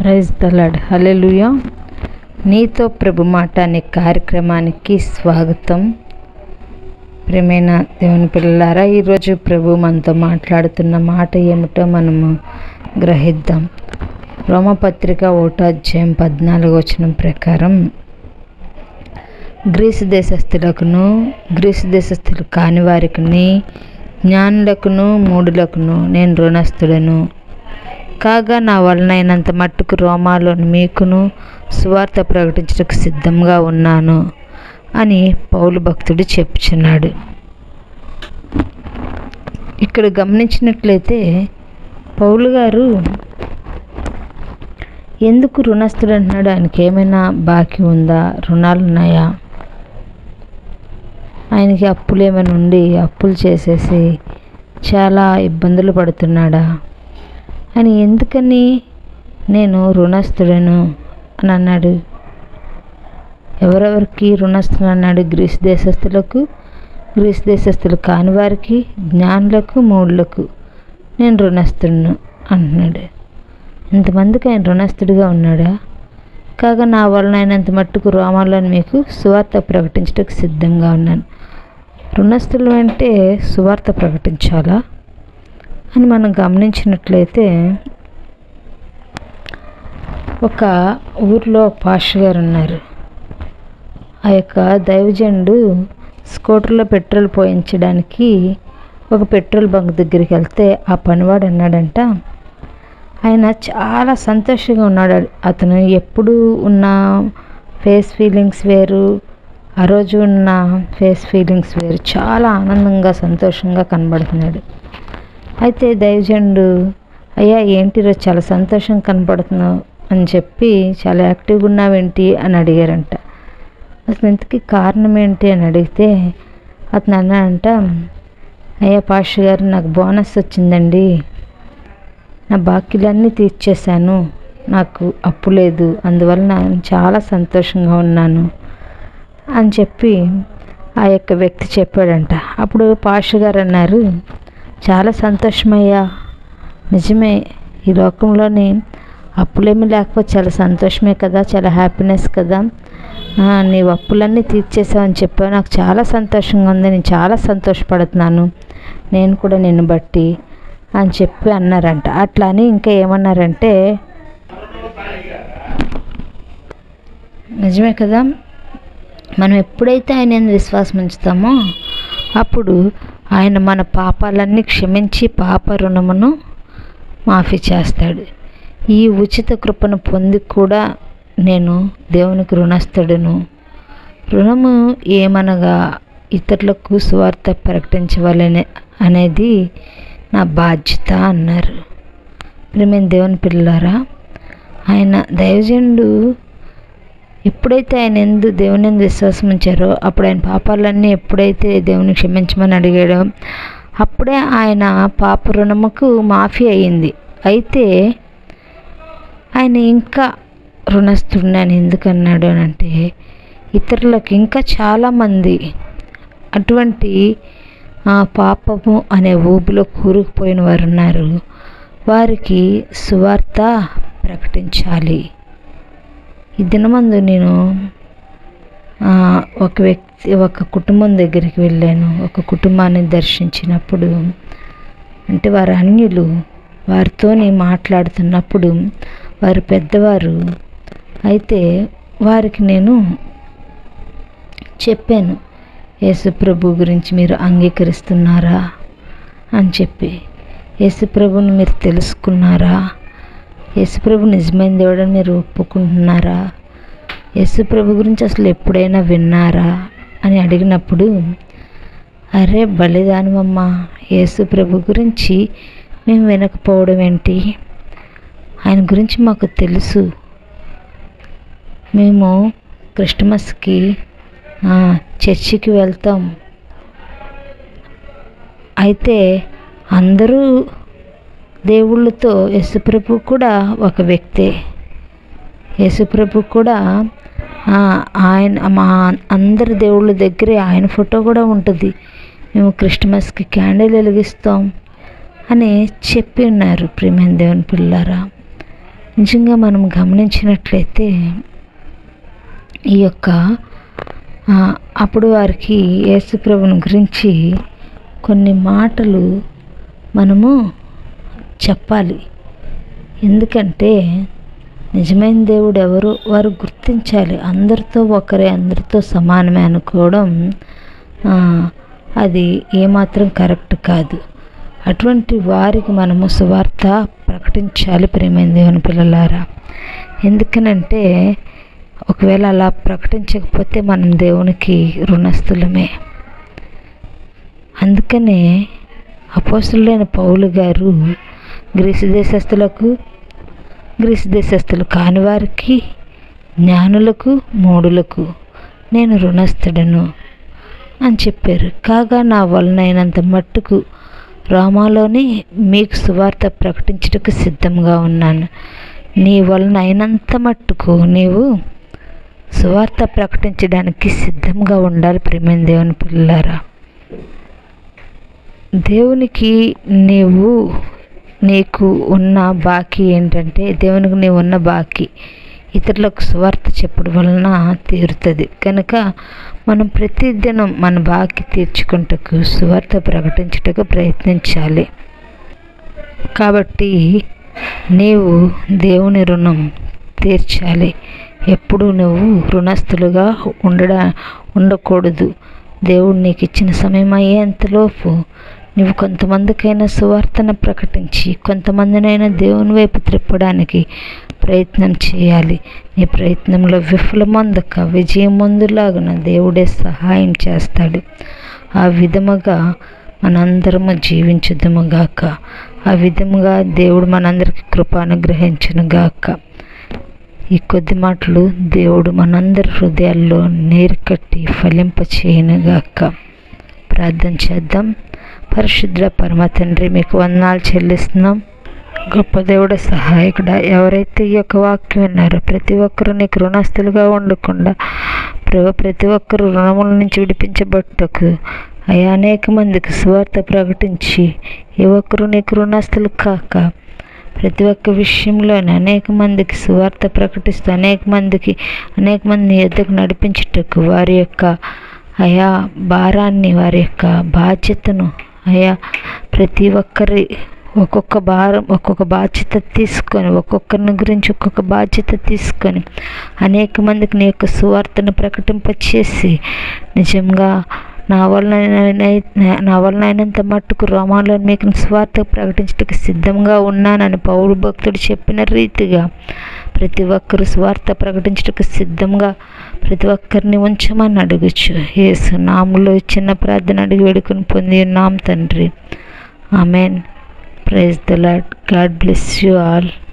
praise the Lord hallelujah నీతో ప్రభు మాట అనే కార్యక్రమానికి స్వాగతం ప్రేమైన దేవుని పిల్లలారా ఈరోజు ప్రభు మనతో మాట్లాడుతున్న మాట ఏమిటో మనము గ్రహిద్దాం రోమపత్రిక ఒకటో అధ్యాయం పద్నాలుగు వచనం ప్రకారం గ్రీసు దేశస్థులకును గ్రీసు దేశస్థులు కాని వారికిని జ్ఞానులకును మూడులకును నేను రుణస్థుడను కాగా నా వలనైనంత మట్టుకు రోమాలోని మీకును సువార్త ప్రకటించడానికి సిద్ధంగా ఉన్నాను అని పౌలు భక్తుడు చెప్పుచున్నాడు ఇక్కడ గమనించినట్లయితే పౌలు గారు ఎందుకు రుణస్థుడు అంటున్నాడు ఆయనకి ఏమైనా బాకీ ఉందా రుణాలు ఉన్నాయా ఆయనకి అప్పులు ఏమైనా ఉండి అప్పులు చేసేసి చాలా ఇబ్బందులు పడుతున్నాడా అని ఎందుకని నేను రుణస్థుడను అని అన్నాడు ఎవరెవరికి రుణస్థులు అన్నాడు గ్రీస్ దేశస్థులకు గ్రీస్ దేశస్థులు కాని వారికి జ్ఞానులకు మూడులకు నేను రుణస్థుడును అంటున్నాడు ఇంతమందికి ఆయన రుణస్థుడిగా ఉన్నాడా కాగా నా వలన అయినంత మట్టుకు రోమాలను మీకు సువార్త ప్రకటించడానికి సిద్ధంగా ఉన్నాను రుణస్థులు అంటే సువార్త ప్రకటించాలా అని మనం గమనించినట్లయితే ఒక ఊర్లో పాష గారు ఉన్నారు ఆ యొక్క దైవజనుడు స్కూటర్లో పెట్రోల్ పోయించడానికి ఒక పెట్రోల్ బంక్ దగ్గరికి వెళ్తే ఆ పనివాడు అన్నాడంట ఆయన చాలా సంతోషంగా ఉన్నాడు అతను ఎప్పుడు ఉన్న ఫేస్ ఫీలింగ్స్ వేరు ఆ రోజు ఉన్న ఫేస్ ఫీలింగ్స్ వేరు చాలా ఆనందంగా సంతోషంగా కనబడుతున్నాడు అయితే దైవజనుడు అయ్యా ఏంటి రోజు చాలా సంతోషం కనపడుతున్నావు అని చెప్పి చాలా యాక్టివ్గా ఉన్నావేంటి అని అడిగారంట అసలు ఇంతకీ కారణం ఏంటి అని అడిగితే అతను అన్నాడంట అయ్యా పాష గారు నాకు బోనస్ వచ్చిందండి నా బాకీలన్నీ తీర్చేశాను నాకు అప్పు లేదు అందువలన చాలా సంతోషంగా ఉన్నాను అని చెప్పి ఆ యొక్క వ్యక్తి చెప్పాడంట అప్పుడు పాష గారు అన్నారు చాలా సంతోషమయ్యా నిజమే ఈ లోకంలోని అప్పులేమీ లేకపోతే చాలా సంతోషమే కదా చాలా హ్యాపీనెస్ కదా నీవు అప్పులన్నీ తీర్చేసావని చెప్పావు నాకు చాలా సంతోషంగా ఉంది నేను చాలా సంతోషపడుతున్నాను నేను కూడా నిన్ను బట్టి అని చెప్పి అన్నారంట అట్లా అని ఇంకా ఏమన్నారంటే నిజమే కదా మనం ఎప్పుడైతే ఆయన విశ్వాసం ఉంచుతామో అప్పుడు ఆయన మన పాపాలన్నీ క్షమించి పాప రుణమును మాఫీ చేస్తాడు ఈ ఉచిత కృపను పొంది కూడా నేను దేవునికి రుణస్థుడును రుణము ఏమనగా ఇతరులకు సువార్త ప్రకటించవాలని అనేది నా బాధ్యత అన్నారు ప్రేమైన దేవుని పిల్లలారా ఆయన దైవజనుడు ఎప్పుడైతే ఆయన ఎందు దేవుని ఎందు విశ్వాసం ఉంచారో అప్పుడు ఆయన పాపాలన్నీ ఎప్పుడైతే దేవుని క్షమించమని అడిగాడో అప్పుడే ఆయన పాప రుణముకు మాఫీ అయ్యింది అయితే ఆయన ఇంకా రుణస్థుడిని అని ఎందుకు అన్నాడు అని అంటే ఇతరులకు ఇంకా చాలామంది అటువంటి పాపము అనే ఊబిలో కూరుకుపోయిన వారు ఉన్నారు వారికి సువార్త ప్రకటించాలి ఈ దినమందు నేను ఒక వ్యక్తి ఒక కుటుంబం దగ్గరికి వెళ్ళాను ఒక కుటుంబాన్ని దర్శించినప్పుడు అంటే వారు అన్యులు వారితోని మాట్లాడుతున్నప్పుడు వారు పెద్దవారు అయితే వారికి నేను చెప్పాను యేసుప్రభు గురించి మీరు అంగీకరిస్తున్నారా అని చెప్పి యేసుప్రభుని మీరు తెలుసుకున్నారా యేసుప్రభు నిజమైన దేవుడని మీరు ఒప్పుకుంటున్నారా యేసుప్రభు గురించి అసలు ఎప్పుడైనా విన్నారా అని అడిగినప్పుడు అరే బలిదానమమ్మ యేసుప్రభు గురించి మేము వినకపోవడం ఏంటి ఆయన గురించి మాకు తెలుసు మేము క్రిస్టమస్కి చర్చికి వెళ్తాం అయితే అందరూ దేవుళ్ళతో యేసుప్రభు కూడా ఒక వ్యక్తే యేసుప్రభు కూడా ఆయన మా అందరి దేవుళ్ళ దగ్గరే ఆయన ఫోటో కూడా ఉంటుంది మేము క్రిస్టమస్కి క్యాండిల్ వెలిగిస్తాం అని చెప్పి ఉన్నారు ప్రియమైన దేవుని పిల్లారా నిజంగా మనం గమనించినట్లయితే ఈ యొక్క ఆ, అప్పుడు వారికి యేసుప్రభుని గురించి కొన్ని మాటలు మనము చెప్పాలి ఎందుకంటే నిజమైన దేవుడు ఎవరు వారు గుర్తించాలి అందరితో ఒకరే అందరితో సమానమే అనుకోవడం ఆ, అది ఏమాత్రం కరెక్ట్ కాదు అటువంటి వారికి మనము సువార్త ప్రకటించాలి ప్రేమైన దేవుని పిల్లలారా ఎందుకనంటే ఒకవేళ అలా ప్రకటించకపోతే మనం దేవునికి రుణస్థులమే అందుకనే అపోస్తులైన పౌలు గారు గ్రీసు దేశస్తులకు గ్రీసు దేశస్తులు కాని వారికి జ్ఞానులకు మూడులకు నేను రుణస్థుడను అని చెప్పారు కాగా నా వలనైనంత మట్టుకు రామాలోని మీకు సువార్త ప్రకటించుటకు సిద్ధంగా ఉన్నాను నీ వలన అయినంత మట్టుకు నీవు సువార్త ప్రకటించడానికి సిద్ధంగా ఉండాలి ప్రేమైన దేవుని పిల్లారా దేవునికి నీవు నీకు ఉన్న బాకీ ఏంటంటే దేవునికి నీవు ఉన్న బాకీ ఇతరులకు సువార్త చెప్పడం వలన తీరుతుంది కనుక మనం ప్రతిదినం మన బాకీ తీర్చుకుంటకు సువార్త ప్రకటించుటకు ప్రయత్నించాలి కాబట్టి నీవు దేవుని రుణం తీర్చాలి ఎప్పుడు నువ్వు రుణస్థులుగా ఉండడా ఉండకూడదు దేవుడు నీకు ఇచ్చిన సమయం అయ్యేంతలోపు నువ్వు కొంతమందికైనా సువార్తను ప్రకటించి కొంతమందినైనా దేవుని వైపు త్రిప్పడానికి ప్రయత్నం చేయాలి నీ ప్రయత్నంలో విఫలమందక విజయం ముందులాగున దేవుడే సహాయం చేస్తాడు ఆ విధముగా మనందరము జీవించుదుము గాక ఆ విధముగా దేవుడు మనందరికి కృప అనుగ్రహించును గాక ఈ కొద్ది మాటలు దేవుడు మనందరి హృదయాల్లో నీరు కట్టి ఫలింప చేయనుగాక ప్రార్థన చేద్దాం పరిశుద్ర పరమ తండ్రి మీకు వందనాలు చెల్లిస్తున్నాం గొప్ప దేవుడు సహాయకుడ ఎవరైతే ఈ యొక్క వాక్యం విన్నారో ప్రతి ఒక్కరూ నీకు రుణస్తులుగా ఉండకుండా ప్రభు ప్రతి ఒక్కరూ రుణముల నుంచి విడిపించబట్టకు అయా అనేక మందికి సువార్త ప్రకటించి ఏ ఒక్కరు నీకు రుణస్తులు కాక ప్రతి ఒక్క విషయంలోనే అనేక మందికి సువార్త ప్రకటిస్తూ అనేక మందికి అనేక మంది ఎద్దకు నడిపించుటకు వారి యొక్క అయా భారాన్ని వారి యొక్క బాధ్యతను అయా ప్రతి ఒక్కరి ఒక్కొక్క భారం ఒక్కొక్క బాధ్యత తీసుకొని ఒక్కొక్కరిని గురించి ఒక్కొక్క బాధ్యత తీసుకొని అనేక మందికి నీ యొక్క సువార్తను ప్రకటింపచేసి నిజంగా నా వలన నా వలన అయినంత మట్టుకు రోమాలో మీకు స్వార్థ ప్రకటించడానికి సిద్ధంగా ఉన్నానని పౌరు భక్తుడు చెప్పిన రీతిగా ప్రతి ఒక్కరు స్వార్థ ప్రకటించడానికి సిద్ధంగా ప్రతి ఒక్కరిని ఉంచమని అడుగుచు యేసు నాములో చిన్న ప్రార్థన అడిగి వేడుకొని పొంది ఉన్నాం తండ్రి amen praise the Lord God bless you all